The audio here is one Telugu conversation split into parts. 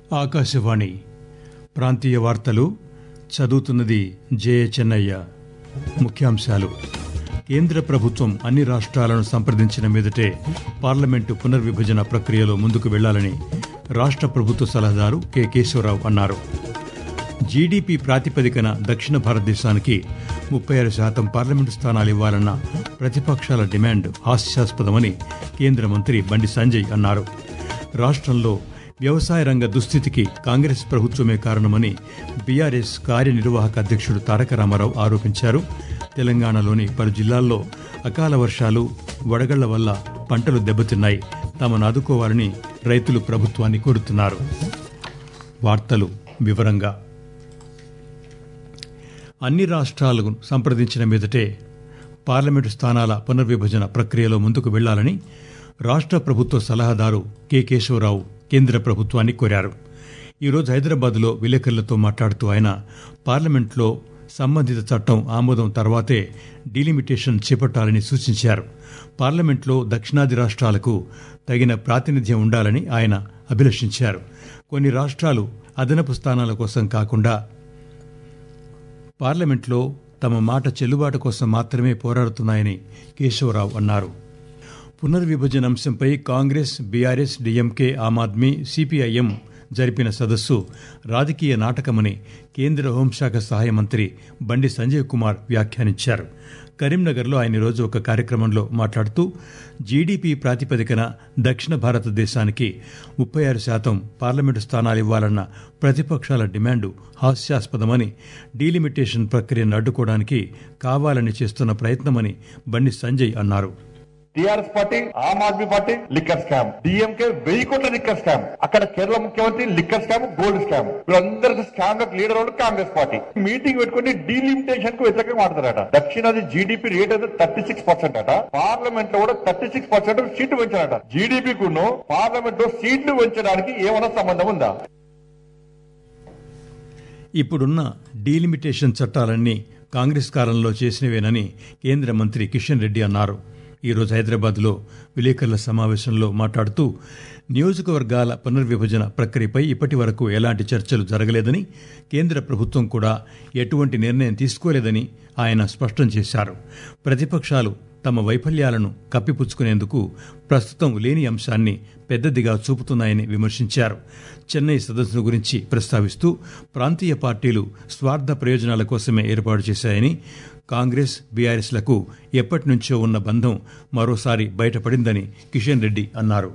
ఆకాశవాణి ప్రాంతీయ వార్తలు చదువుతున్నది జయ చెన్నయ్య ముఖ్యాంశాలు కేంద్ర ప్రభుత్వం అన్ని రాష్ట్రాలను సంప్రదించిన మీదటే పార్లమెంటు పునర్విభజన ప్రక్రియలో ముందుకు వెళ్లాలని రాష్ట్ర ప్రభుత్వ సలహాదారు కె కేశవరావు అన్నారు జీడీపీ ప్రాతిపదికన దక్షిణ భారతదేశానికి ముప్పై ఆరు శాతం పార్లమెంటు స్థానాలు ఇవ్వాలన్న ప్రతిపక్షాల డిమాండ్ హాస్యాస్పదమని కేంద్ర మంత్రి బండి సంజయ్ అన్నారు రాష్ట్రంలో వ్యవసాయ రంగ దుస్థితికి కాంగ్రెస్ ప్రభుత్వమే కారణమని బీఆర్ఎస్ కార్యనిర్వాహక అధ్యక్షుడు తారక రామారావు ఆరోపించారు తెలంగాణలోని పలు జిల్లాల్లో అకాల వర్షాలు వడగళ్ల వల్ల పంటలు దెబ్బతిన్నాయి తమను ఆదుకోవాలని రైతులు ప్రభుత్వాన్ని కోరుతున్నారు వార్తలు వివరంగా అన్ని రాష్ట్రాలను సంప్రదించిన మీదటే పార్లమెంటు స్థానాల పునర్విభజన ప్రక్రియలో ముందుకు వెళ్లాలని రాష్ట్ర ప్రభుత్వ సలహాదారు కె కేశవరావు కేంద్ర ప్రభుత్వాన్ని కోరారు ఈరోజు హైదరాబాద్లో విలేకరులతో మాట్లాడుతూ ఆయన పార్లమెంట్లో సంబంధిత చట్టం ఆమోదం తర్వాతే డీలిమిటేషన్ చేపట్టాలని సూచించారు పార్లమెంట్లో దక్షిణాది రాష్ట్రాలకు తగిన ప్రాతినిధ్యం ఉండాలని ఆయన అభిలషించారు కొన్ని రాష్ట్రాలు అదనపు స్థానాల కోసం కాకుండా పార్లమెంట్లో తమ మాట చెల్లుబాటు కోసం మాత్రమే పోరాడుతున్నాయని కేశవరావు అన్నారు పునర్విభజన అంశంపై Congress BRS DMK Aam Aadmi CPIM జరిపిన సదస్సు రాజకీయ నాటకమని కేంద్ర హోంశాఖ సహాయ మంత్రి బండి సంజయ్ కుమార్ వ్యాఖ్యానించారు కరీంనగర్లో ఆయన ఈరోజు ఒక కార్యక్రమంలో మాట్లాడుతూ జీడీపీ ప్రాతిపదికన దక్షిణ భారతదేశానికి ముప్పై ఆరు శాతం పార్లమెంటు స్థానాలు ఇవ్వాలన్న ప్రతిపక్షాల డిమాండు హాస్యాస్పదమని డీలిమిటేషన్ ప్రక్రియను అడ్డుకోవడానికి కావాలని చేస్తున్న ప్రయత్నమని బండి సంజయ్ అన్నారు TRS party Aam Aadmi party liquor scam DMK వెయ్యి కోట్ల లిక్కర్ స్కామ్ అక్కడ కేరళ ముఖ్యమంత్రి లిక్కర్ స్కామ్ గోల్డ్ స్కామ్ వీళ్ళందరికీ స్కామ్ లకు లీడర్ వాళ్ళు కాంగ్రెస్ పార్టీ మీటింగ్ పెట్టుకుని డీలిమిటేషన్ కు వ్యతిరేకంగా మాట్లాడారట దక్షిణాది జీడిపి రేట్ అయితే థర్టీ సిక్స్ పర్సెంట్ అట పార్లమెంట్ లో కూడా థర్టీ సిక్స్ పర్సెంట్ సీట్లు పెంచారట జీడిపి కును పార్లమెంట్ లో సీట్లు పెంచడానికి ఏమైనా సంబంధం ఉందా ఇప్పుడున్న డీలిమిటేషన్ చట్టాలన్నీ కాంగ్రెస్ కాలంలో చేసినవేనని కేంద్ర మంత్రి కిషన్ రెడ్డి అన్నారు ఈరోజు హైదరాబాద్లో విలేకరుల సమావేశంలో మాట్లాడుతూ నియోజకవర్గాల పునర్విభజన ప్రక్రియపై ఇప్పటి వరకు ఎలాంటి చర్చలు జరగలేదని కేంద్ర ప్రభుత్వం కూడా ఎటువంటి నిర్ణయం తీసుకోలేదని ఆయన స్పష్టం చేశారు ప్రతిపక్షాలు తమ వైఫల్యాలను కప్పిపుచ్చుకునేందుకు ప్రస్తుతం లేని అంశాన్ని పెద్దదిగా చూపుతున్నాయని విమర్శించారు చెన్నై సదస్సును గురించి ప్రస్తావిస్తూ ప్రాంతీయ పార్టీలు స్వార్థ ప్రయోజనాల కోసమే ఏర్పాటు చేశాయని కాంగ్రెస్ బీఆర్ఎస్లకు ఎప్పటి నుంచో ఉన్న బంధం మరోసారి బయటపడిందని కిషన్ రెడ్డి అన్నారు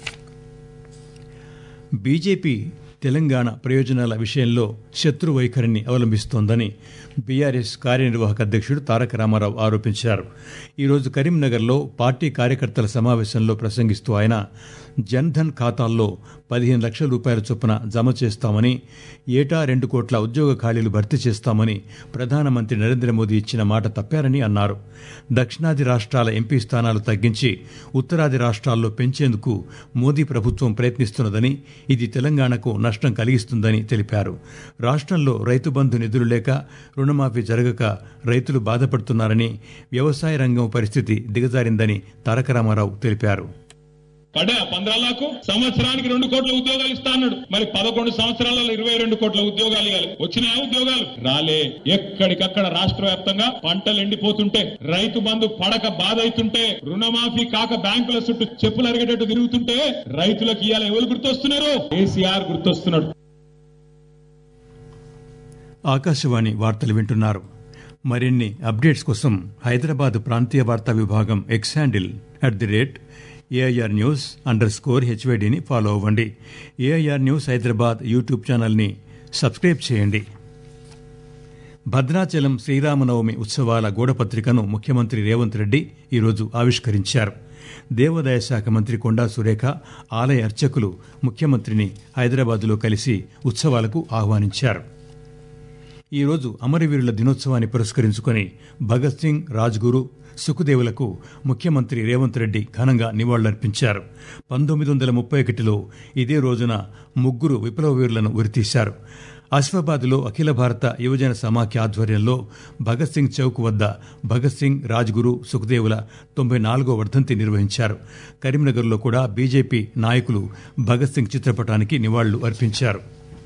బీజేపీ తెలంగాణ ప్రయోజనాల విషయంలో శత్రు వైఖరిని అవలంబిస్తోందని బీఆర్ఎస్ కార్యనిర్వాహక అధ్యక్షుడు తారక రామారావు ఆరోపించారు ఈరోజు కరీంనగర్లో పార్టీ కార్యకర్తల సమావేశంలో ప్రసంగిస్తూ ఆయన జన్ధన్ ఖాతాల్లో పదిహేను లక్షల రూపాయల చొప్పున జమ చేస్తామని ఏటా రెండు కోట్ల ఉద్యోగ ఖాళీలు భర్తీ చేస్తామని ప్రధానమంత్రి నరేంద్ర మోదీ ఇచ్చిన మాట తప్పారని అన్నారు దక్షిణాది రాష్ట్రాల ఎంపీ స్థానాలు తగ్గించి ఉత్తరాది రాష్ట్రాల్లో పెంచేందుకు మోదీ ప్రభుత్వం ప్రయత్నిస్తున్నదని ఇది తెలంగాణకు నష్టం కలిగిస్తుందని తెలిపారు రాష్ట్రంలో రైతు బంధు నిధులు లేక రుణమాఫీ జరగక రైతులు బాధపడుతున్నారని వ్యవసాయ రంగం పరిస్థితి దిగజారిందని తారక రామారావు తెలిపారు పడ్డా పంద్రాలకు సంవత్సరానికి రెండు కోట్ల ఉద్యోగాలు ఇస్తా అన్నాడు మరి పదకొండు సంవత్సరాలలో ఇరవై రెండు కోట్ల ఉద్యోగాలు ఇవ్వాలి వచ్చినాయా ఉద్యోగాలు రాలే ఎక్కడికక్కడ రాష్ట్ర వ్యాప్తంగా పంటలు ఎండిపోతుంటే రైతు బంధు పడక బాధ అవుతుంటే రుణమాఫీ కాక బ్యాంకుల చుట్టూ చెప్పులు అరిగేటట్టు తిరుగుతుంటే రైతులకు ఇవాళ ఎవరు గుర్తొస్తున్నారు కేసీఆర్ గుర్తొస్తున్నాడు ఆకాశవాణి వార్తలు వింటున్నారు మరిన్ని అప్డేట్స్ కోసం హైదరాబాద్ ప్రాంతీయ వార్తా విభాగం X handle at the rate AIR news underscore హెచ్వైడిని ఫాలో అవ్వండి ఏఐఆర్ న్యూస్ హైదరాబాద్ యూట్యూబ్ ఛానల్ని సబ్స్క్రైబ్ చేయండి భద్రాచలం శ్రీరామనవమి ఉత్సవాల గోడపత్రికను ముఖ్యమంత్రి రేవంత్ రెడ్డి ఈరోజు ఆవిష్కరించారు దేవాదాయ శాఖ మంత్రి కొండా సురేఖ ఆలయ అర్చకులు ముఖ్యమంత్రిని హైదరాబాద్లో కలిసి ఉత్సవాలకు ఆహ్వానించారు ఈరోజు అమరవీరుల దినోత్సవాన్ని పురస్కరించుకుని భగత్ సింగ్ రాజ్గురు సుఖదేవులకు ముఖ్యమంత్రి రేవంత్ రెడ్డి ఘనంగా నివాళులర్పించారు పంతొమ్మిది వందల ముప్పై ఒకటిలో ఇదే రోజున ముగ్గురు విప్లవ వీరులను ఉరితీశారు అసిఫాబాద్లో అఖిల భారత యువజన సమాఖ్య ఆధ్వర్యంలో భగత్ సింగ్ చౌక్ వద్ద భగత్ సింగ్ రాజ్గురు సుఖదేవుల తొంభై నాలుగో వర్ధంతి నిర్వహించారు కరీంనగర్లో కూడా బీజేపీ నాయకులు భగత్ సింగ్ చిత్రపటానికి నివాళులు అర్పించారు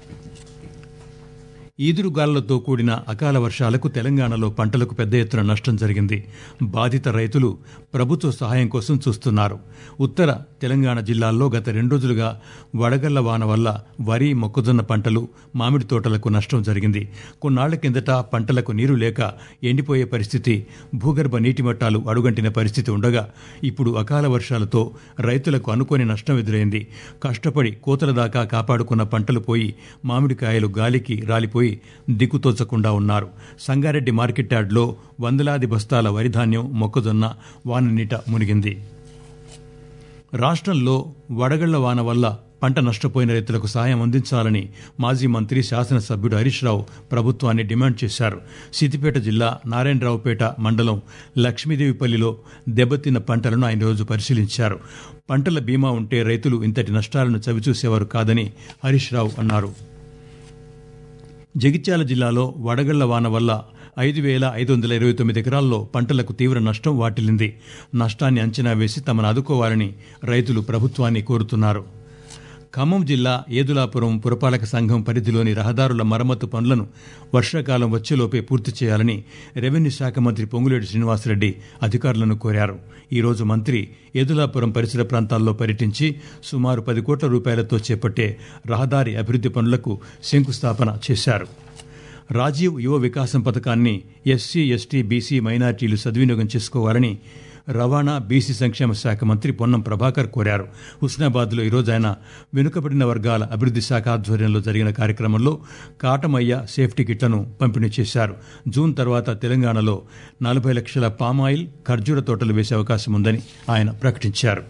ఈదురుగాలులతో కూడిన అకాల వర్షాలకు తెలంగాణలో పంటలకు పెద్ద ఎత్తున నష్టం జరిగింది బాధిత రైతులు ప్రభుత్వ సహాయం కోసం చూస్తున్నారు ఉత్తర తెలంగాణ జిల్లాల్లో గత రెండు రోజులుగా వడగళ్ల వాన వల్ల వరి మొక్కజొన్న పంటలు మామిడి తోటలకు నష్టం జరిగింది కొన్నాళ్ల కిందట పంటలకు నీరు లేక ఎండిపోయే పరిస్థితి భూగర్భ నీటి మట్టాలు అడుగంటిన పరిస్థితి ఉండగా ఇప్పుడు అకాల వర్షాలతో రైతులకు అనుకోని నష్టం ఎదురైంది కష్టపడి కోతల దాకా కాపాడుకున్న పంటలు పోయి మామిడికాయలు గాలికి రాలిపోయి దిక్కుతోచకుండా ఉన్నారు సంగారెడ్డి మార్కెట్ యార్డ్లో వందలాది బస్తాల వరిధాన్యం మొక్కజొన్న వాన నీట మునిగింది రాష్ట్రంలో వడగళ్ల వాన వల్ల పంట నష్టపోయిన రైతులకు సాయం అందించాలని మాజీ మంత్రి శాసనసభ్యుడు హరీష్ రావు ప్రభుత్వాన్ని డిమాండ్ చేశారు సిద్దిపేట జిల్లా నారాయణరావుపేట మండలం లక్ష్మీదేవిపల్లిలో దెబ్బతిన్న పంటలను ఆయన రోజు పరిశీలించారు పంటల బీమా ఉంటే రైతులు ఇంతటి నష్టాలను చవిచూసేవారు కాదని హరీష్ రావు అన్నారు జగిత్యాల జిల్లాలో వడగళ్ల వాన వల్ల ఐదు వేల ఐదు వందల ఇరవై తొమ్మిది ఎకరాల్లో పంటలకు తీవ్ర నష్టం వాటిల్లింది నష్టాన్ని అంచనా వేసి తమను ఆదుకోవాలని రైతులు ప్రభుత్వాన్ని కోరుతున్నారు ఖమ్మం జిల్లా ఏదులాపురం పురపాలక సంఘం పరిధిలోని రహదారుల మరమ్మతు పనులను వర్షాకాలం వచ్చేలోపే పూర్తి చేయాలని రెవెన్యూ శాఖ మంత్రి పొంగులేటి శ్రీనివాసరెడ్డి అధికారులను కోరారు ఈ రోజు మంత్రి ఏదులాపురం పరిసర ప్రాంతాల్లో పర్యటించి సుమారు పది కోట్ల రూపాయలతో చేపట్టే రహదారి అభివృద్ది పనులకు శంకుస్థాపన చేశారు రాజీవ్ యువ వికాసం పథకాన్ని ఎస్సీ ఎస్టీ బీసీ మైనార్టీలు సద్వినియోగం చేసుకోవాలని రవాణా బీసీ సంక్షేమ శాఖ మంత్రి పొన్నం ప్రభాకర్ కోరారు హుస్నాబాద్లో ఈరోజు ఆయన వెనుకబడిన వర్గాల అభివృద్ది శాఖ ఆధ్వర్యంలో జరిగిన కార్యక్రమంలో కాటమయ్య సేఫ్టీ కిట్లను పంపిణీ చేశారు జూన్ తర్వాత తెలంగాణలో నలభై లక్షల పామాయిల్ ఖర్జూర తోటలు వేసే అవకాశం ఉందని ఆయన ప్రకటించారు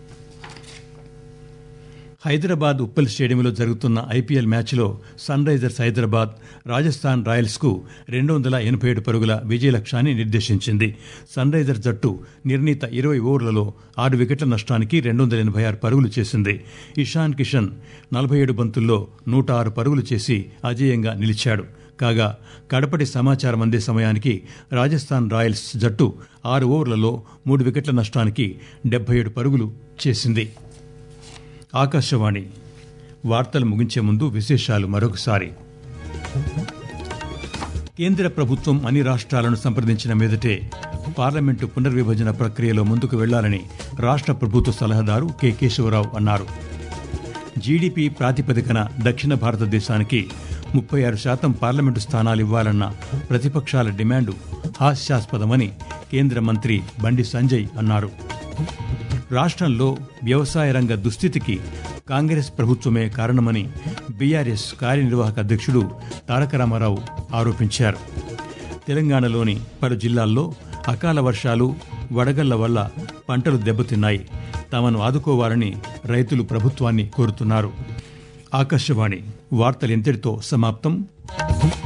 హైదరాబాద్ ఉప్పల్ స్టేడియంలో జరుగుతున్న ఐపీఎల్ మ్యాచ్లో సన్ రైజర్స్ హైదరాబాద్ రాజస్థాన్ రాయల్స్కు రెండు వందల ఎనభై ఏడు పరుగుల విజయ లక్ష్యాన్ని నిర్దేశించింది సన్ రైజర్స్ జట్టు నిర్ణీత ఇరవై ఓవర్లలో ఆరు వికెట్ల నష్టానికి రెండు వందల ఎనభై ఆరు పరుగులు చేసింది ఇషాన్ కిషన్ నలభై ఏడు బంతుల్లో నూట ఆరు పరుగులు చేసి అజేయంగా నిలిచాడు కాగా కడపటి సమాచారం అందే సమయానికి రాజస్థాన్ రాయల్స్ జట్టు ఆరు ఓవర్లలో మూడు వికెట్ల నష్టానికి డెబ్బై ఏడు పరుగులు చేసింది ఆకాశవాణి వార్తలు ముగించే ముందు విశేషాలు మరొకసారి కేంద్ర ప్రభుత్వం అన్ని రాష్ట్రాలను సంప్రదించిన మీదటే పార్లమెంటు పునర్విభజన ప్రక్రియలో ముందుకు వెళ్లాలని రాష్ట్ర ప్రభుత్వ సలహాదారు కె కేశవరావు అన్నారు జీడీపీ ప్రాతిపదికన దక్షిణ భారతదేశానికి ముప్పై ఆరు శాతం పార్లమెంటు స్థానాలు ఇవ్వాలన్న ప్రతిపక్షాల డిమాండు హాస్యాస్పదమని కేంద్ర మంత్రి బండి సంజయ్ అన్నారు రాష్ట్రంలో వ్యవసాయ రంగ దుస్థితికి కాంగ్రెస్ ప్రభుత్వమే కారణమని బీఆర్ఎస్ కార్యనిర్వాహక అధ్యక్షుడు తారక రామారావు ఆరోపించారు తెలంగాణలోని పలు జిల్లాల్లో అకాల వర్షాలు వడగళ్ల వల్ల పంటలు దెబ్బతిన్నాయి తమను ఆదుకోవాలని రైతులు ప్రభుత్వాన్ని కోరుతున్నారు ఆకాశవాణి వార్తలు ఇంతటితో సమాప్తం